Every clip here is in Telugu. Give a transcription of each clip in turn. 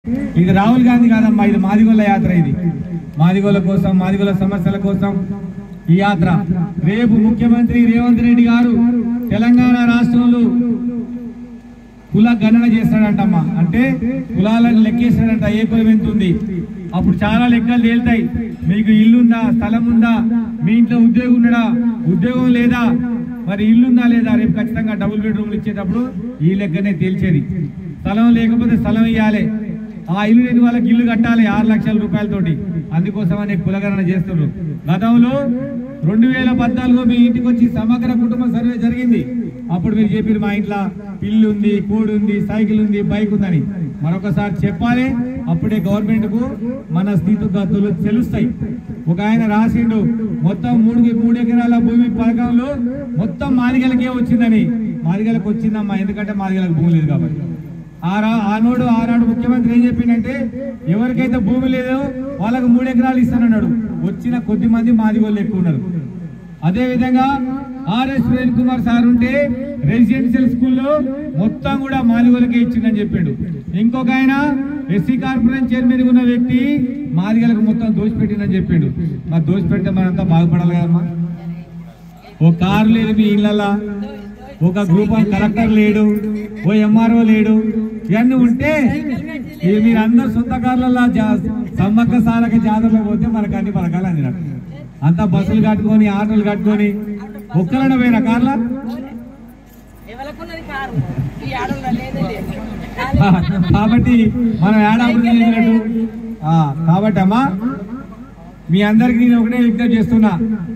ఇది రాహుల్ గాంధీ కాదమ్మా ఇది మాదిగోళ్ళ యాత్ర ఇది మాదిగోళ్ళ కోసం మాదిగోళ్ళ సమస్యల కోసం ఈ యాత్ర రేపు ముఖ్యమంత్రి రేవంత్ రెడ్డి గారు తెలంగాణ రాష్ట్రంలో కుల గణన చేస్తాడంటమ్మా అంటే కులాలను లెక్కేస్తాడంట ఏ కులం ఎంత ఉంది అప్పుడు చాలా లెక్కలు తేలుతాయి మీకు ఇల్లుందా స్థలం ఉందా మీ ఇంట్లో ఉద్యోగం ఉన్నడా ఉద్యోగం లేదా మరి ఇల్లుందా లేదా రేపు ఖచ్చితంగా డబుల్ బెడ్రూమ్లు ఇచ్చేటప్పుడు ఈ లెక్కనే తేల్చేది స్థలం లేకపోతే స్థలం ఇవ్వాలి ఆ ఇల్లు లేని వాళ్ళకి ఇల్లు కట్టాలి ఆరు లక్షల రూపాయలతోటి అందుకోసమని కులగణన చేస్తున్నారు గతంలో రెండు వేల పద్నాలుగు మీ ఇంటికి వచ్చి సమగ్ర కుటుంబ సర్వే జరిగింది అప్పుడు మీరు చెప్పారు మా ఇంట్లో ఇల్లు ఉంది కోడి ఉంది సైకిల్ ఉంది బైక్ ఉందని మరొకసారి చెప్పాలి అప్పుడే గవర్నమెంట్ కు మన స్థితిగతులు తెలుస్తాయి ఒక ఆయన రాసిండు మొత్తం మూడు మూడు ఎకరాల భూమి పథకంలో మొత్తం మాదిగలకే వచ్చిందని మాదిగలకు వచ్చిందమ్మా ఎందుకంటే మాదిగలకు భూమి లేదు కాబట్టి ఆరా ఆనాడు ఆనాడు ముఖ్యమంత్రి ఏం చెప్పిండంటే ఎవరికైతే భూమి లేదో వాళ్ళకు మూడు ఎకరాలు ఇస్తానన్నాడు వచ్చిన కొద్ది మంది మాది వాళ్ళు ఎక్కువ ఉన్నారు అదే విధంగా ఆర్ఎస్ ప్రేమ్ కుమార్ సార్ ఉంటే రెసిడెన్షియల్ స్కూల్లో మొత్తం కూడా మాదిగోలకే ఇచ్చిందని చెప్పిండు ఇంకొక ఆయన ఎస్సీ కార్పొరేషన్ చైర్మన్ ఉన్న వ్యక్తి మాదిగలకు మొత్తం దోచిపెట్టిందని చెప్పిండు మరి దోచిపెడితే మనంతా బాగుపడాలి కదమ్మా ఓ కారు లేదు మీ ఇళ్ళల్లో ఒక గ్రూప్ ఆఫ్ కలెక్టర్ లేడు ఓ ఎంఆర్ఓ లేడు ఇవన్నీ ఉంటే ఇవి మీరు అందరు సొంత కార్లలో జా- సమ్మక్క సారక జాతరలో పోతే మనకు అన్ని పథకాలు అందినట్టు అంతా బస్సులు కట్టుకొని ఆటోలు కట్టుకొని ఒక్కరైనా పోయిన కార్ల ఎవరికున్నది కారు ఈ ఆడోళ్ళ లేదే లేదు కాబట్టి మనం ఏడాది చేసినట్టు ఆ, కాబట్టి అమ్మా మీ అందరికి నేను ఒకటే విజ్ఞప్తి చేస్తున్నా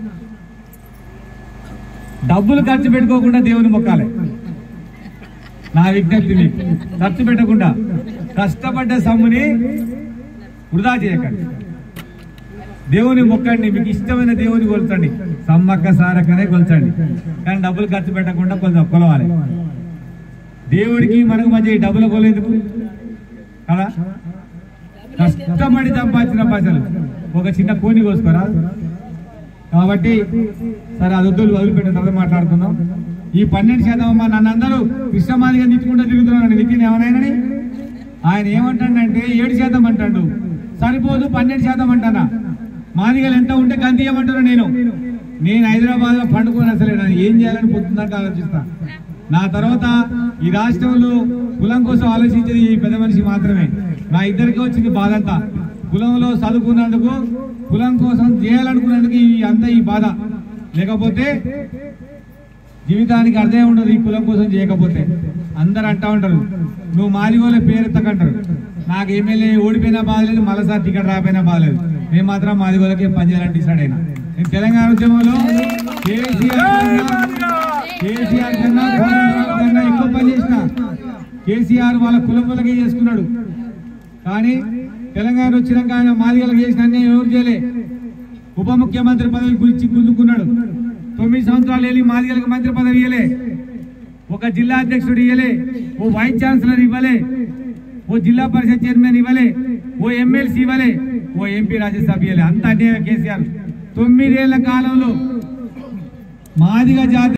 డబ్బులు ఖర్చు పెట్టుకోకుండా దేవుని మొక్కాలి నా విజ్ఞప్తి మీకు ఖర్చు పెట్టకుండా కష్టపడ్డ సొమ్ముని వృధా చేయకండి దేవుని మొక్కండి మీకు ఇష్టమైన దేవుని కొలుచండి సమ్మక్క సారక్కనే కొలుచండి కానీ డబ్బులు ఖర్చు పెట్టకుండా కొంచెం కొలవాలి దేవుడికి మనకు మధ్య ఈ డబ్బుల కొలేందుకు కదా కష్టపడి సంపాదించిన పైసలు ఒక చిన్న కోని కోసుకోరా కాబట్టి సరే అది వద్దు వదిలిపెట్టిన తర్వాత మాట్లాడుకుందాం ఈ పన్నెండు శాతం అమ్మ నన్ను అందరూ కృష్ణమాదిగా నిచ్చుకుంటూ తిరుగుతున్నాను నితిన్ ఏమన్నాయనని ఆయన ఏమంటాడంటే ఏడు శాతం అంటాడు సరిపోదు పన్నెండు శాతం అంటానా మాదిగలు ఎంత ఉంటే గంతి ఇవ్వమంటున్నా నేను నేను హైదరాబాద్ లో పండుకొని అసలు నేను ఏం చేయాలని పొద్దున్నాక ఆలోచిస్తా నా తర్వాత ఈ రాష్ట్రంలో కులం కోసం ఆలోచించేది ఈ పెద్ద మనిషి మాత్రమే నా ఇద్దరికి వచ్చింది బాధ అంతా కులంలో చదువుకున్నందుకు కులం కోసం చేయాలనుకున్నందుకు ఈ అంతా ఈ బాధ లేకపోతే జీవితానికి అర్థమే ఉండదు ఈ కులం కోసం చేయకపోతే అందరు అంటా ఉంటారు నువ్వు మాదిగోళ్ళ పేరెత్తకంటారు నాకు ఎమ్మెల్యే ఓడిపోయినా బాధ లేదు మళ్ళీసారి టికెట్ రాకపోయినా బాధ లేదు మేము మాత్రం మాదిగోళ్ళకి పనిచేయాలని డిసైడ్ అయినా నేను తెలంగాణ ఉద్యమంలో కేసీఆర్ కన్నా- కేసీఆర్ కన్నా కోదండరాం కన్నా ఎక్కువ పని చేసిన కేసీఆర్ వాళ్ళ కులం వాళ్ళకే చేసుకున్నాడు కానీ తెలంగాణ వచ్చినాక ఆయన మాదిగలకు చేసిన అన్యాయం ఎవరు చేయలే ఉప ముఖ్యమంత్రి పదవి గురించి గుంజుకున్నాడు తొమ్మిది సంవత్సరాలు వెళ్ళి మాదిగలకు మంత్రి పదవి ఇవ్వలే ఒక జిల్లా అధ్యక్షుడు ఇవ్వలే ఓ వైస్ ఛాన్సలర్ ఇవ్వలే ఓ జిల్లా పరిషత్ చైర్మన్ ఇవ్వలే ఓ ఎమ్మెల్సీ ఇవ్వలే ఓ ఎంపీ రాజ్యసభ ఇవ్వలే అంత అన్యాయం కేసీఆర్ తొమ్మిదేళ్ల కాలంలో మాదిగ జాతి